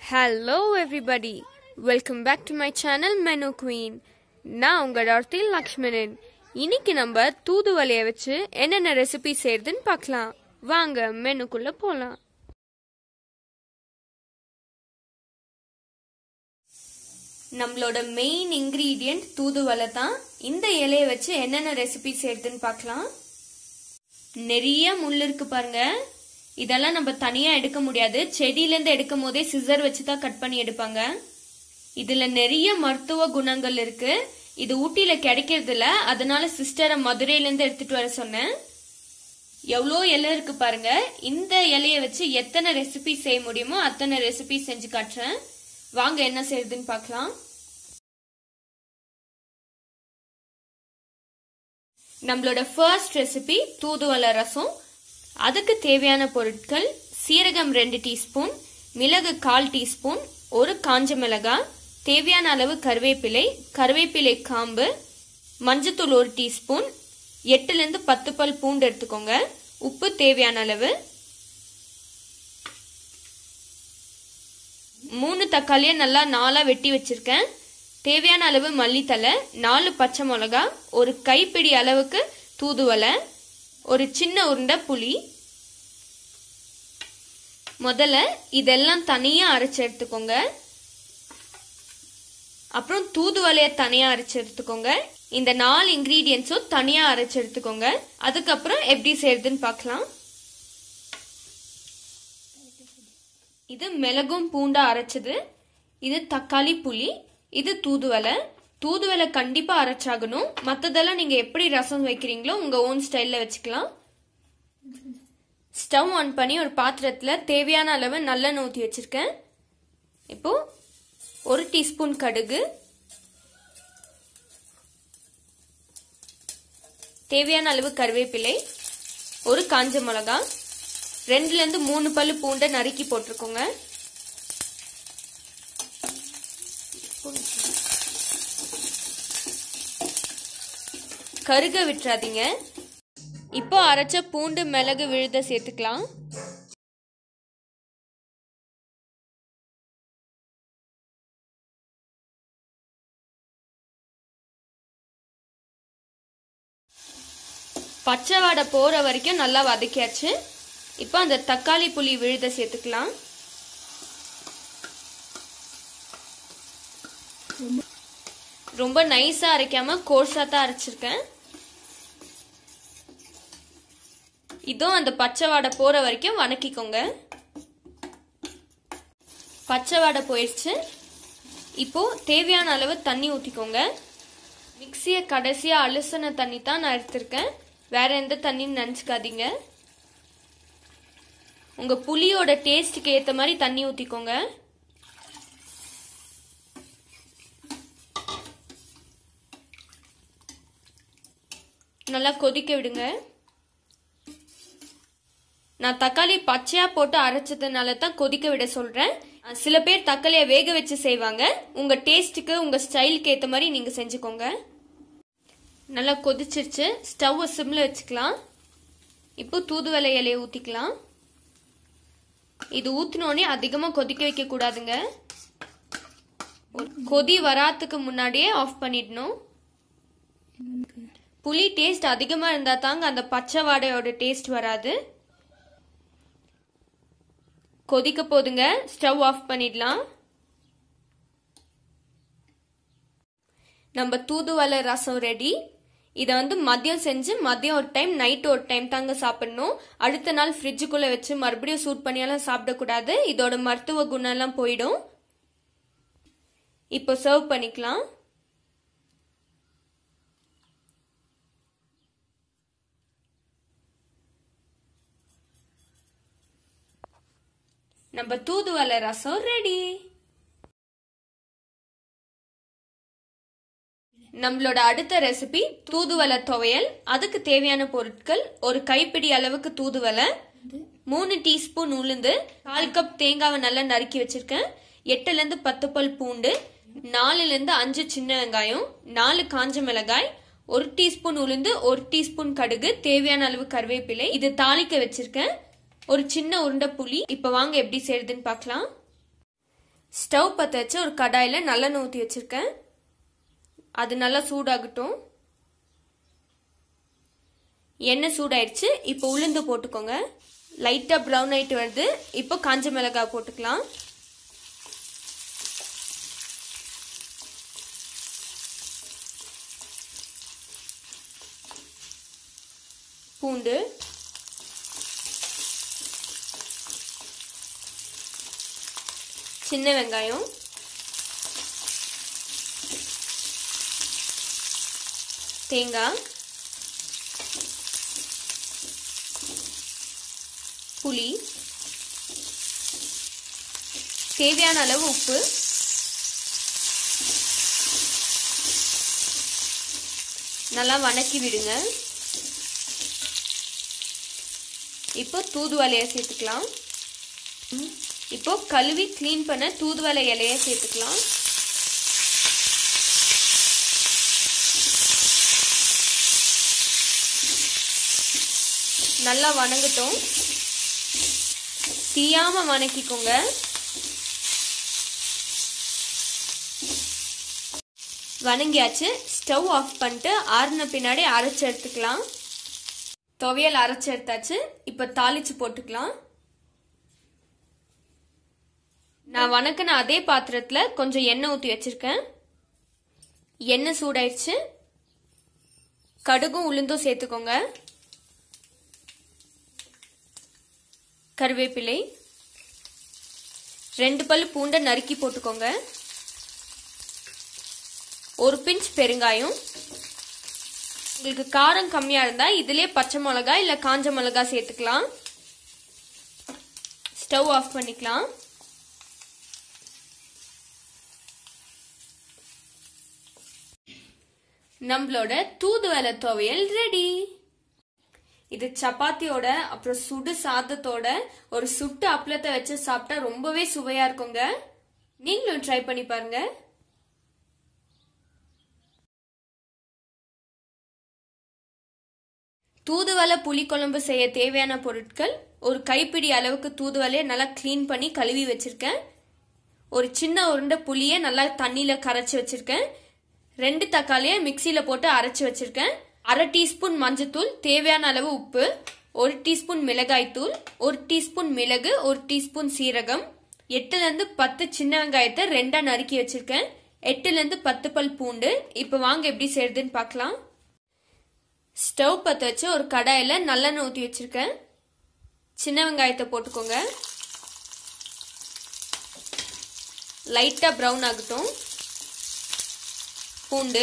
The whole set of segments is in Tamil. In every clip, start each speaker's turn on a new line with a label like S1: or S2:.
S1: hello everybody welcome back to my channel menu queen நான் உங்கள் டார்த்தி லக்ஷ்மணன் இன்னைக்கு நம்ம தூதுவளையை வச்சு என்னென்ன ரெசிபி செய்யறதுன்னு பார்க்கலாம் வாங்க மெனுக்குள்ள போகலாம் நம்மளோட மெயின் இன்கிரீடியன்ட் தூதுவளை தான் இந்த இலையை வச்சு என்னென்ன ரெசிபி செய்யறதுன்னு பார்க்கலாம் நிறைய முள் இருக்கு பாருங்க இதெல்லாம் நம்ம தனியா எடுக்க முடியாது செடியில இருந்து எடுக்கும் போதே சிசர் வச்சு தான் கட் பண்ணி எடுப்பாங்க இதுல நிறைய மருத்துவ குணங்கள் இருக்கு இது ஊட்டியில கிடைக்கிறது இல்ல அதனால சிஸ்டரை மதுரையில இருந்து எடுத்துட்டு வர சொன்னேன் எவ்வளோ இலை இருக்கு பாருங்க இந்த இலைய வச்சு எத்தனை ரெசிபி செய்ய முடியுமோ அத்தனை ரெசிபி செஞ்சு காட்டுறேன் வாங்க என்ன செய்யறதுன்னு பார்க்கலாம் நம்மளோட ஃபர்ஸ்ட் ரெசிபி தூதுவளை ரசம் அதுக்கு தேவையான பொருட்கள் சீரகம் ரெண்டு டீஸ்பூன் மிளகு கால் டீஸ்பூன் ஒரு காஞ்ச மிளகாய் தேவையான அளவு கருவேப்பிலை கருவேப்பிலை காம்பு மஞ்சத்தூள் ஒரு டீஸ்பூன் எட்டுலேருந்து பத்து பல் பூண்டு எடுத்துக்கோங்க உப்பு தேவையான அளவு மூணு தக்காளியை நல்லா நாலா வெட்டி வச்சிருக்கேன் தேவையான அளவு மல்லித்தலை நாலு பச்சை மிளகா ஒரு கைப்பிடி அளவுக்கு தூதுவலை ஒரு சின்ன உருண்டை புளி முதல்ல இதெல்லாம் தனியா அரைச்சு எடுத்துக்கோங்க அப்புறம் தூதுவளைய தனியா அரைச்சு எடுத்துக்கோங்க இந்த நாலு இன்கிரீடியன்ஸும் தனியா அரைச்சு எடுத்துக்கோங்க அதுக்கப்புறம் எப்படி செய்யறதுன்னு பார்க்கலாம் இது மிளகும் பூண்டா அரைச்சது இது தக்காளி புளி இது தூதுவலை தூதுவலை கண்டிப்பா அரைச்சாகணும் மற்றதெல்லாம் நீங்க எப்படி ரசம் வைக்கிறீங்களோ உங்க ஓன் ஸ்டைல்ல வச்சுக்கலாம் ஸ்டவ் ஆன் பண்ணி ஒரு பாத்திரத்துல தேவையான அளவு நல்லெண்ணெய் ஊற்றி வச்சிருக்கேன் இப்போ ஒரு டீஸ்பூன் கடுகு தேவையான அளவு கருவேப்பிலை ஒரு காஞ்ச மிளகா ரெண்டுல இருந்து மூணு பல்லு பூண்டை நறுக்கி போட்டிருக்கோங்க கருக விட்டுறாதீங்க இப்போ அரைச்ச பூண்டு மிளகு விழுத சேர்த்துக்கலாம் பச்சை வாடை போற வரைக்கும் நல்லா வதக்கியாச்சு இப்போ அந்த தக்காளி புளி விழுத சேர்த்துக்கலாம் ரொம்ப நைஸா அரைக்காம கோர்ஸா தான் அரைச்சிருக்கேன் இதுவும் அந்த பச்சை வாடை போற வரைக்கும் வணக்கிக்கோங்க பச்சை வாடை போயிடுச்சு இப்போ தேவையான அளவு தண்ணி ஊற்றிக்கோங்க மிக்சியை கடைசியாக அலசின தண்ணி தான் நான் எடுத்திருக்கேன் வேற எந்த தண்ணின்னு நினச்சிக்காதீங்க உங்கள் புளியோட டேஸ்ட்டுக்கு ஏற்ற மாதிரி தண்ணி ஊற்றிக்கோங்க நல்லா கொதிக்க விடுங்க நான் தக்காளி பச்சையா போட்டு அரைச்சதுனால தான் கொதிக்க விட சொல்றேன் சில பேர் தக்காளியை வேக வச்சு செய்வாங்க உங்க டேஸ்ட்டுக்கு உங்க ஸ்டைலுக்கு ஏத்த மாதிரி நீங்க செஞ்சுக்கோங்க நல்லா கொதிச்சிருச்சு ஸ்டவ் சிம்ல வச்சுக்கலாம் இப்போ தூதுவளை இலையை ஊத்திக்கலாம் இது ஊத்தினோடனே அதிகமா கொதிக்க வைக்க கூடாதுங்க கொதி வராத்துக்கு முன்னாடியே ஆஃப் பண்ணிடணும் புளி டேஸ்ட் அதிகமா இருந்தா தாங்க அந்த பச்சை வாடையோட டேஸ்ட் வராது கொதிக்க போதுங்க ஸ்டவ் ஆஃப் பண்ணிடலாம் நம்ம தூதுவளை ரசம் ரெடி இதை வந்து மதியம் செஞ்சு மதியம் ஒரு டைம் நைட் ஒரு டைம் தாங்க சாப்பிடணும் அடுத்த நாள் ஃப்ரிட்ஜுக்குள்ள வச்சு மறுபடியும் சூட் பண்ணியெல்லாம் சாப்பிடக்கூடாது இதோட மருத்துவ குணம் எல்லாம் போயிடும் இப்போ சர்வ் பண்ணிக்கலாம் நம்ம தூதுவளை ரசம் ரெடி நம்மளோட அடுத்த ரெசிபி தூதுவளை துவையல் அதுக்கு தேவையான பொருட்கள் ஒரு கைப்பிடி அளவுக்கு தூதுவளை மூணு டீஸ்பூன் உளுந்து கால் கப் தேங்காவை நல்லா நறுக்கி வச்சிருக்கேன் எட்டுல இருந்து பத்து பல் பூண்டு நாலுல இருந்து அஞ்சு சின்ன வெங்காயம் நாலு காஞ்ச மிளகாய் ஒரு டீஸ்பூன் உளுந்து ஒரு டீஸ்பூன் கடுகு தேவையான அளவு கருவேப்பிலை இது தாளிக்க வச்சிருக்கேன் ஒரு சின்ன உருண்டை புளி இப்ப வாங்க எப்படி செய்யறதுன்னு பார்க்கலாம் ஸ்டவ் பற்ற வச்சு ஒரு கடாயில் நல்லெண்ணெய் ஊற்றி வச்சுருக்கேன் அது நல்லா சூடாகட்டும் எண்ணெய் சூடாயிடுச்சு இப்போ உளுந்து போட்டுக்கோங்க லைட்டாக ப்ரௌன் ஆகிட்டு வருது இப்போ காஞ்ச மிளகாய் போட்டுக்கலாம் பூண்டு சின்ன வெங்காயம் தேங்காய் புளி தேவையான அளவு உப்பு நல்லா வணக்கி விடுங்க இப்போ தூதுவளைய சேர்த்துக்கலாம் இப்போ கழுவி க்ளீன் பண்ண தூதுவளை இலைய சேர்த்துக்கலாம் நல்லா வணங்கட்டும் தீயாம வணக்கிக்கோங்க வணங்கியாச்சு ஸ்டவ் ஆஃப் பண்ணிட்டு ஆறுன பின்னாடி அரைச்சு எடுத்துக்கலாம் துவையல் அரைச்சு எடுத்தாச்சு இப்ப தாளிச்சு போட்டுக்கலாம் நான் வணக்கின அதே பாத்திரத்துல கொஞ்சம் எண்ணெய் ஊத்தி வச்சிருக்கேன் எண்ணெய் சூடாயிடுச்சு கடுகும் உளுந்தும் சேர்த்துக்கோங்க கருவேப்பிலை ரெண்டு பல் பூண்டை நறுக்கி போட்டுக்கோங்க ஒரு பிஞ்ச் பெருங்காயம் உங்களுக்கு காரம் கம்மியா இருந்தா இதுலயே பச்சை மிளகா இல்ல காஞ்ச மிளகா சேர்த்துக்கலாம் ஸ்டவ் ஆஃப் பண்ணிக்கலாம் நம்மளோட தூதுவளை துவையல் ரெடி இது சப்பாத்தியோட அப்புறம் சுடு சாதத்தோட ஒரு சுட்டு அப்பளத்தை வச்சு சாப்பிட்டா ரொம்பவே சுவையா இருக்குங்க நீங்களும் ட்ரை பண்ணி பாருங்க தூதுவளை புளிக்குழம்பு செய்ய தேவையான பொருட்கள் ஒரு கைப்பிடி அளவுக்கு தூதுவளையை நல்லா க்ளீன் பண்ணி கழுவி வச்சிருக்கேன் ஒரு சின்ன உருண்டை புளியை நல்லா தண்ணியில கரைச்சி வச்சிருக்கேன் ரெண்டு தக்காளியை மிக்சியில போட்டு அரைச்சி வச்சிருக்கேன் அரை டீஸ்பூன் மஞ்சத்தூள் தேவையான அளவு உப்பு ஒரு டீஸ்பூன் மிளகாய் தூள் ஒரு டீஸ்பூன் மிளகு ஒரு டீஸ்பூன் சீரகம் எட்டுல இருந்து பத்து சின்ன வெங்காயத்தை ரெண்டா நறுக்கி வச்சிருக்கேன் எட்டுல இருந்து பத்து பல் பூண்டு இப்ப வாங்க எப்படி செய்யறதுன்னு பார்க்கலாம் ஸ்டவ் பற்ற வச்சு ஒரு கடாயில நல்லெண்ணெய் ஊற்றி வச்சிருக்கேன் சின்ன வெங்காயத்தை போட்டுக்கோங்க லைட்டா ப்ரௌன் ஆகட்டும் பூண்டு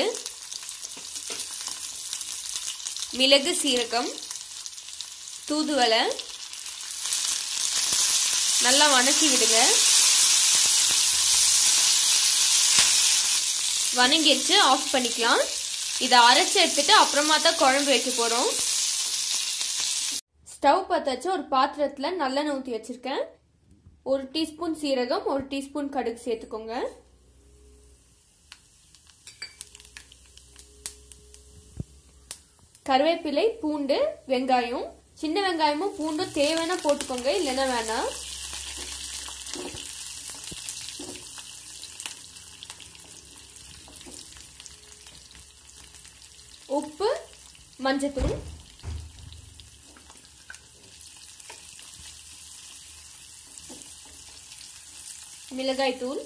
S1: மிளகு சீரகம் தூதுவளை நல்லா வணக்கி விடுங்க வணங்கிடுச்சு ஆஃப் பண்ணிக்கலாம் இதை அரைச்சி எடுத்துட்டு அப்புறமா தான் குழம்பு வைக்க போறோம் ஸ்டவ் பற்ற வச்சு ஒரு பாத்திரத்துல நல்லெண்ணெய் ஊற்றி வச்சிருக்கேன் ஒரு டீஸ்பூன் சீரகம் ஒரு டீஸ்பூன் கடுகு சேர்த்துக்கோங்க கருவேப்பிலை பூண்டு வெங்காயம் சின்ன வெங்காயமும் பூண்டும் தேவைன்னா போட்டுக்கோங்க இல்லைன்னா வேணாம் உப்பு மஞ்சத்தூள் மிளகாய் தூள்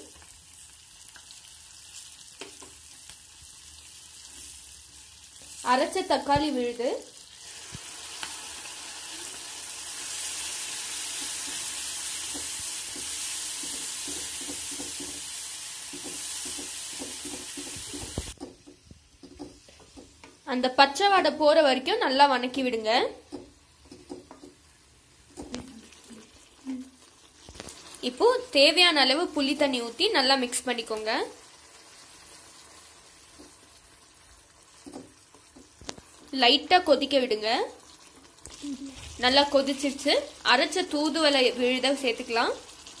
S1: அரைச்ச தக்காளி விழுது அந்த பச்சை வடை போற வரைக்கும் நல்லா வணக்கி விடுங்க இப்போ தேவையான அளவு புளி தண்ணி ஊத்தி நல்லா மிக்ஸ் பண்ணிக்கோங்க லைட்டா கொதிக்க விடுங்க நல்லா கொதிச்சிருச்சு அரைச்ச தூதுவளை விழுத சேர்த்துக்கலாம்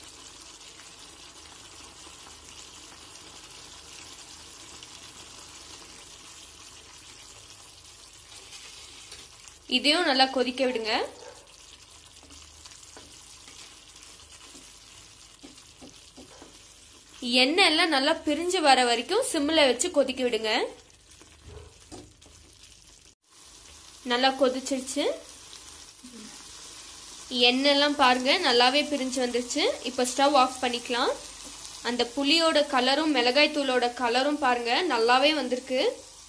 S1: இதையும் நல்லா கொதிக்க விடுங்க எண்ணெய் எல்லாம் நல்லா பிரிஞ்சு வர வரைக்கும் சிம்மில் வச்சு கொதிக்க விடுங்க நல்லா கொதிச்சிருச்சு எண்ணெய்லாம் பாருங்க நல்லாவே பிரிஞ்சு வந்துருச்சு இப்போ ஸ்டவ் ஆஃப் பண்ணிக்கலாம் அந்த புளியோட கலரும் மிளகாய் தூளோட கலரும் பாருங்க நல்லாவே வந்திருக்கு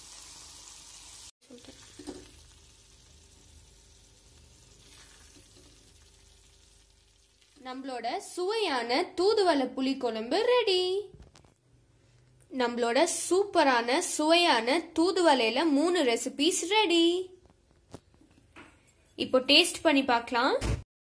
S1: நம்மளோட சுவையான தூதுவளை புளி குழம்பு ரெடி நம்மளோட சூப்பரான சுவையான தூதுவளையில மூணு ரெசிபிஸ் ரெடி இப்போ டேஸ்ட் பண்ணி பார்க்கலாம்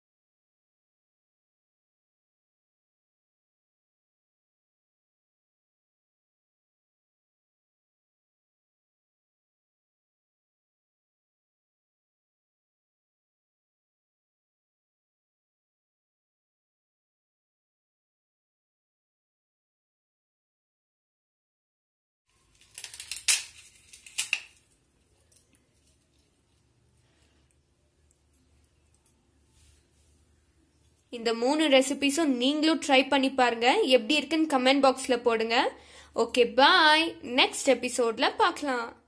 S1: இந்த மூணு ரெசிபிஸும் நீங்களும் ட்ரை பண்ணி பாருங்க எப்படி இருக்குன்னு கமெண்ட் பாக்ஸ்ல போடுங்க ஓகே பாய் நெக்ஸ்ட் எபிசோட்ல பார்க்கலாம்